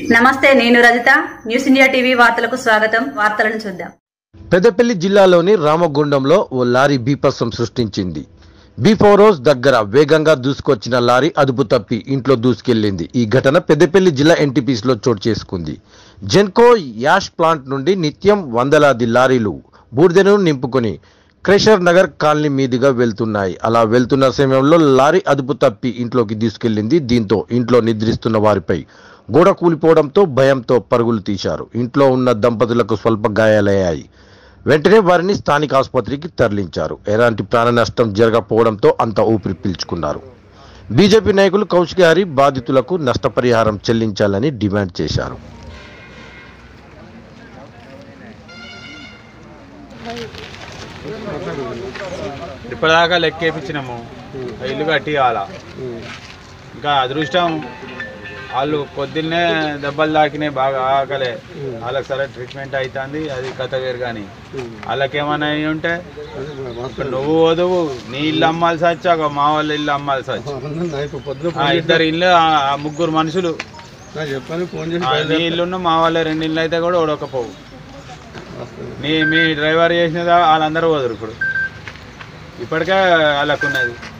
నమస్తే నేను Rajitha news India TV వార్తలకు స్వాగతం వార్తలను చూద్దాం పెద్దపల్లి జిల్లాలోని రామగుండంలో ఓ లారీ బీపత్సం సృష్టించింది బీఫోరోస్ దగ్గర వేగంగా దూసుకొచ్చిన లారీ అదుపు తప్పి ఇంట్లో దూసుకెళ్లింది ఈ ఘటన పెద్దపల్లి జిల్లా ఎన్టీపీసీలో చోటు చేసుకుంది జెన్కో యాష్ ప్లాంట్ నుండి నిత్యం వందలాది లారీలు బూడిదను నింపుకొని క్రెషర్ నగర్ కాలనీ మీదుగా వెళ్తున్నాయి అలా వెళ్తున్న సమయంలో లారీ అదుపు తప్పి ఇంట్లోకి తీసుకెళ్లింది దీంతో ఇంట్లో నిద్రిస్తున్న వారిపై గోడ కూలిపోవడంతో భయంతో పరుగులు తీశారు ఇంట్లో ఉన్న దంపతులకు స్వల్ప గాయాలయ్యాయి వెంటనే వారిని స్థానిక ఆసుపత్రికి తరలించారు ఎలాంటి ప్రాణ నష్టం జరగకపోవడంతో అంత ఊపిరి పీల్చుకున్నారు బీజేపీ నాయకులు కౌశిక్ హరి బాధితులకు నష్టపరిహారం చెల్లించాలని డిమాండ్ చేశారు ఇప్పటిదాకా లెక్కేపించినాము ఆ ఇల్లు కట్టియాల ఇంకా అదృష్టం వాళ్ళు పొద్దున్నే దెబ్బలు తాకినాయి బాగా ఆకలే వాళ్ళకి సరే ట్రీట్మెంట్ అవుతుంది అది కథ వేరు కానీ వాళ్ళకేమైనా అయి ఉంటే ఇప్పుడు నువ్వు వదువు నీ ఇల్లు అమ్మాల్సి వచ్చాక మా వాళ్ళ ఇల్లు అమ్మాల్సి వచ్చి ఇప్పుడు పొద్దున ఆ ఇద్దరు ఇల్లు ఆ- ఆ ముగ్గురు మనుషులు నాకు చెప్పాను ఫోన్ చేసి ఆ నీ ఇల్లున్న మా వాళ్ళ రెండు ఇల్లు అయితే కూడా ఓడకపోవు నీ మీ డ్రైవర్ చేసినదా వాళ్ళందరూ వదరు ఇప్పుడు ఇప్పటికే వాళ్ళకున్నది